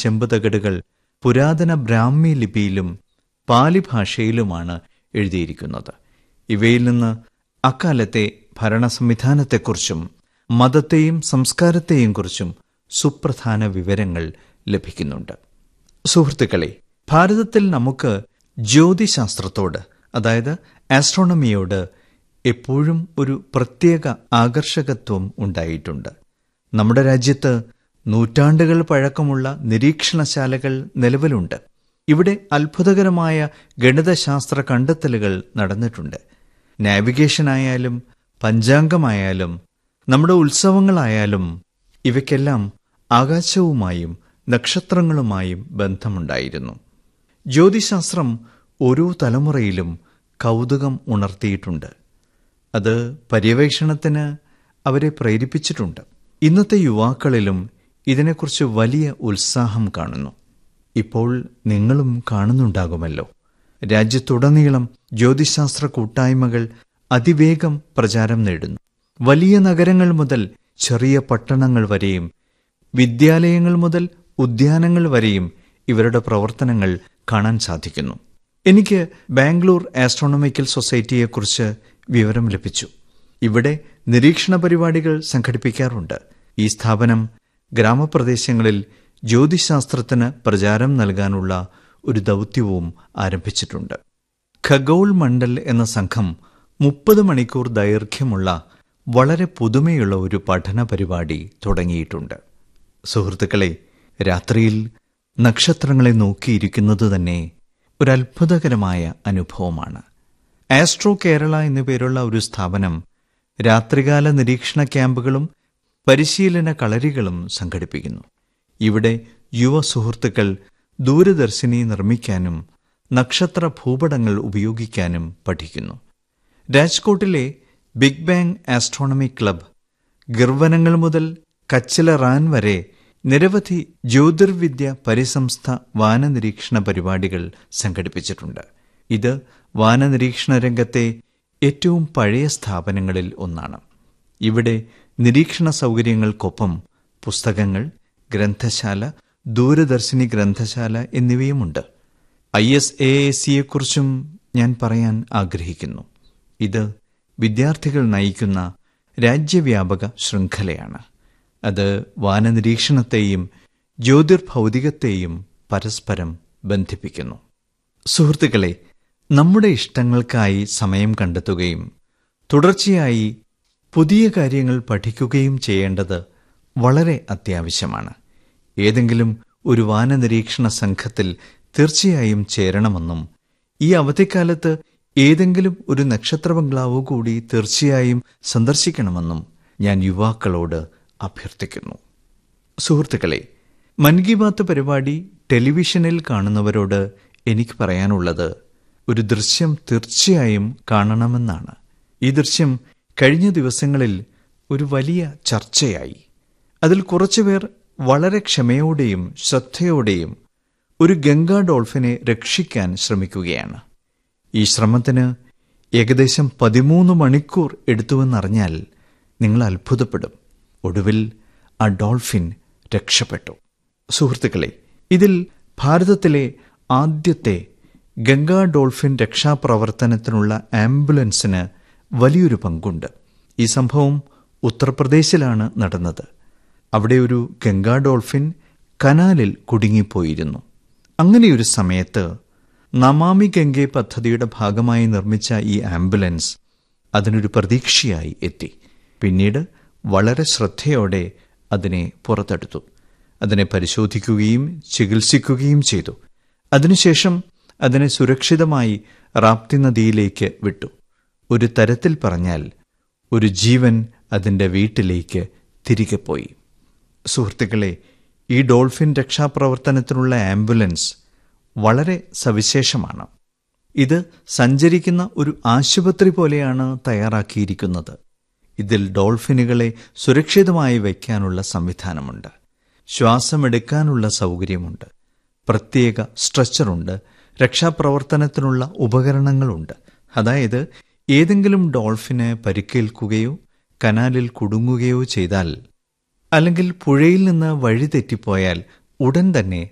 ചെമ്പുതകടുകൾ പുരാതന ബ്രാഹ്മി ലിപിയിലും പാലി ഭാഷയിലുമാണ് എഴുതിയിരിക്കുന്നത് ഇവയിൽ നിന്ന് അക്കാലത്തെ ഭരണ സംവിധാനത്തെക്കുറിച്ചും മതത്തെയും സംസ്കാരത്തെയും കുറിച്ചും സുപ്രധാന വിവരങ്ങൾ ലഭിക്കുന്നുണ്ട് സുഹൃത്തുക്കളെ ഭാരതത്തിൽ നമുക്ക് ജ്യോതിശാസ്ത്രത്തോട് അതായത് ആസ്ട്രോണമിയോട് എപ്പോഴും ഒരു പ്രത്യേക ആകർഷകത്വം ഉണ്ടായിട്ടുണ്ട് നമ്മുടെ രാജ്യത്ത് നൂറ്റാണ്ടുകൾ പഴക്കമുള്ള നിരീക്ഷണശാലകൾ നിലവിലുണ്ട് ഇവിടെ അത്ഭുതകരമായ ഗണിതശാസ്ത്ര കണ്ടെത്തലുകൾ നടന്നിട്ടുണ്ട് നാവിഗേഷനായാലും പഞ്ചാംഗമായാലും നമ്മുടെ ഉത്സവങ്ങളായാലും ഇവയ്ക്കെല്ലാം ആകാശവുമായും നക്ഷത്രങ്ങളുമായും ബന്ധമുണ്ടായിരുന്നു ജ്യോതിശാസ്ത്രം ഓരോ തലമുറയിലും കൗതുകം ഉണർത്തിയിട്ടുണ്ട് അത് പര്യവേക്ഷണത്തിന് അവരെ പ്രേരിപ്പിച്ചിട്ടുണ്ട് ഇന്നത്തെ യുവാക്കളിലും ഇതിനെക്കുറിച്ച് വലിയ ഉത്സാഹം കാണുന്നു ഇപ്പോൾ നിങ്ങളും കാണുന്നുണ്ടാകുമല്ലോ രാജ്യത്തുടനീളം ജ്യോതിശാസ്ത്ര കൂട്ടായ്മകൾ അതിവേഗം പ്രചാരം നേടുന്നു വലിയ നഗരങ്ങൾ മുതൽ ചെറിയ പട്ടണങ്ങൾ വരെയും വിദ്യാലയങ്ങൾ മുതൽ ഉദ്യാനങ്ങൾ വരെയും ഇവരുടെ പ്രവർത്തനങ്ങൾ കാണാൻ സാധിക്കുന്നു എനിക്ക് ബാംഗ്ലൂർ ആസ്ട്രോണമിക്കൽ സൊസൈറ്റിയെക്കുറിച്ച് വിവരം ലഭിച്ചു ഇവിടെ നിരീക്ഷണ പരിപാടികൾ സംഘടിപ്പിക്കാറുണ്ട് ഈ സ്ഥാപനം ഗ്രാമപ്രദേശങ്ങളിൽ ജ്യോതിശാസ്ത്രത്തിന് പ്രചാരം നൽകാനുള്ള ഒരു ദൗത്യവും ആരംഭിച്ചിട്ടുണ്ട് ഖഗോൾ മണ്ഡൽ എന്ന സംഘം മുപ്പത് മണിക്കൂർ ദൈർഘ്യമുള്ള വളരെ പുതുമയുള്ള ഒരു പഠന പരിപാടി തുടങ്ങിയിട്ടുണ്ട് സുഹൃത്തുക്കളെ രാത്രിയിൽ നക്ഷത്രങ്ങളെ നോക്കിയിരിക്കുന്നത് തന്നെ ഒരു അത്ഭുതകരമായ അനുഭവമാണ് ആസ്ട്രോ കേരള എന്നു പേരുള്ള ഒരു സ്ഥാപനം രാത്രികാല നിരീക്ഷണ ക്യാമ്പുകളും പരിശീലന കളരികളും സംഘടിപ്പിക്കുന്നു ഇവിടെ യുവ സുഹൃത്തുക്കൾ ദൂരദർശിനി നിർമ്മിക്കാനും നക്ഷത്ര ഭൂപടങ്ങൾ ഉപയോഗിക്കാനും പഠിക്കുന്നു രാജ്കോട്ടിലെ ബിഗ് ബാങ് ആസ്ട്രോണമി ക്ലബ് ഗർവനങ്ങൾ മുതൽ കച്ചില റാൻ വരെ നിരവധി ജ്യോതിർവിദ്യ പരിസംസ്ഥ വാനനിരീക്ഷണ പരിപാടികൾ സംഘടിപ്പിച്ചിട്ടുണ്ട് ഇത് വാനനിരീക്ഷണ രംഗത്തെ ഏറ്റവും പഴയ സ്ഥാപനങ്ങളിൽ ഒന്നാണ് ഇവിടെ നിരീക്ഷണ സൗകര്യങ്ങൾക്കൊപ്പം പുസ്തകങ്ങൾ ഗ്രന്ഥശാല ദൂരദർശിനി ഗ്രന്ഥശാല എന്നിവയുമുണ്ട് ഐ എസ് എ സിയെക്കുറിച്ചും ഞാൻ പറയാൻ ആഗ്രഹിക്കുന്നു ഇത് വിദ്യാർത്ഥികൾ നയിക്കുന്ന രാജ്യവ്യാപക ശൃംഖലയാണ് അത് വാനനിരീക്ഷണത്തെയും ജ്യോതിർഭൗതികത്തെയും പരസ്പരം ബന്ധിപ്പിക്കുന്നു സുഹൃത്തുക്കളെ നമ്മുടെ ഇഷ്ടങ്ങൾക്കായി സമയം കണ്ടെത്തുകയും തുടർച്ചയായി പുതിയ കാര്യങ്ങൾ പഠിക്കുകയും ചെയ്യേണ്ടത് വളരെ അത്യാവശ്യമാണ് ഏതെങ്കിലും ഒരു വാനനിരീക്ഷണ സംഘത്തിൽ തീർച്ചയായും ചേരണമെന്നും ഈ അവധിക്കാലത്ത് ഏതെങ്കിലും ഒരു നക്ഷത്ര ബംഗ്ലാവ് കൂടി തീർച്ചയായും സന്ദർശിക്കണമെന്നും ഞാൻ യുവാക്കളോട് അഭ്യർത്ഥിക്കുന്നു സുഹൃത്തുക്കളെ മൻ കി ബാത്ത് പരിപാടി ടെലിവിഷനിൽ കാണുന്നവരോട് എനിക്ക് പറയാനുള്ളത് ഒരു ദൃശ്യം തീർച്ചയായും കാണണമെന്നാണ് ഈ ദൃശ്യം കഴിഞ്ഞ ദിവസങ്ങളിൽ ഒരു വലിയ ചർച്ചയായി അതിൽ കുറച്ചുപേർ വളരെ ക്ഷമയോടെയും ശ്രദ്ധയോടെയും ഒരു ഗംഗാ ഡോൾഫിനെ രക്ഷിക്കാൻ ശ്രമിക്കുകയാണ് ഈ ശ്രമത്തിന് ഏകദേശം പതിമൂന്ന് മണിക്കൂർ എടുത്തുവെന്നറിഞ്ഞാൽ നിങ്ങൾ അത്ഭുതപ്പെടും ഒടുവിൽ ആ ഡോൾഫിൻ രക്ഷപ്പെട്ടു സുഹൃത്തുക്കളെ ഇതിൽ ഭാരതത്തിലെ ആദ്യത്തെ ഗംഗാ ഡോൾഫിൻ രക്ഷാപ്രവർത്തനത്തിനുള്ള ആംബുലൻസിന് വലിയൊരു പങ്കുണ്ട് ഈ സംഭവം ഉത്തർപ്രദേശിലാണ് നടന്നത് അവിടെ ഒരു ഗംഗാ ഡോൾഫിൻ കനാലിൽ കുടുങ്ങിപ്പോയിരുന്നു അങ്ങനെയൊരു സമയത്ത് നമാമി ഗംഗെ പദ്ധതിയുടെ ഭാഗമായി നിർമ്മിച്ച ഈ ആംബുലൻസ് അതിനൊരു പ്രതീക്ഷയായി എത്തി പിന്നീട് വളരെ ശ്രദ്ധയോടെ അതിനെ പുറത്തെടുത്തു അതിനെ പരിശോധിക്കുകയും ചികിത്സിക്കുകയും ചെയ്തു അതിനുശേഷം അതിനെ സുരക്ഷിതമായി റാപ്തി നദിയിലേക്ക് വിട്ടു ഒരു തരത്തിൽ പറഞ്ഞാൽ ഒരു ജീവൻ അതിൻ്റെ വീട്ടിലേക്ക് തിരികെ പോയി സുഹൃത്തുക്കളെ ഈ ഡോൾഫിൻ രക്ഷാപ്രവർത്തനത്തിനുള്ള ആംബുലൻസ് വളരെ സവിശേഷമാണ് ഇത് സഞ്ചരിക്കുന്ന ഒരു ആശുപത്രി പോലെയാണ് തയ്യാറാക്കിയിരിക്കുന്നത് ഇതിൽ ഡോൾഫിനുകളെ സുരക്ഷിതമായി വയ്ക്കാനുള്ള സംവിധാനമുണ്ട് ശ്വാസമെടുക്കാനുള്ള സൗകര്യമുണ്ട് പ്രത്യേക സ്ട്രെച്ചറുണ്ട് രക്ഷാപ്രവർത്തനത്തിനുള്ള ഉപകരണങ്ങളുണ്ട് അതായത് ഏതെങ്കിലും ഡോൾഫിന് പരിക്കേൽക്കുകയോ കനാലിൽ കുടുങ്ങുകയോ ചെയ്താൽ അല്ലെങ്കിൽ പുഴയിൽ നിന്ന് വഴി തെറ്റിപ്പോയാൽ ഉടൻ തന്നെ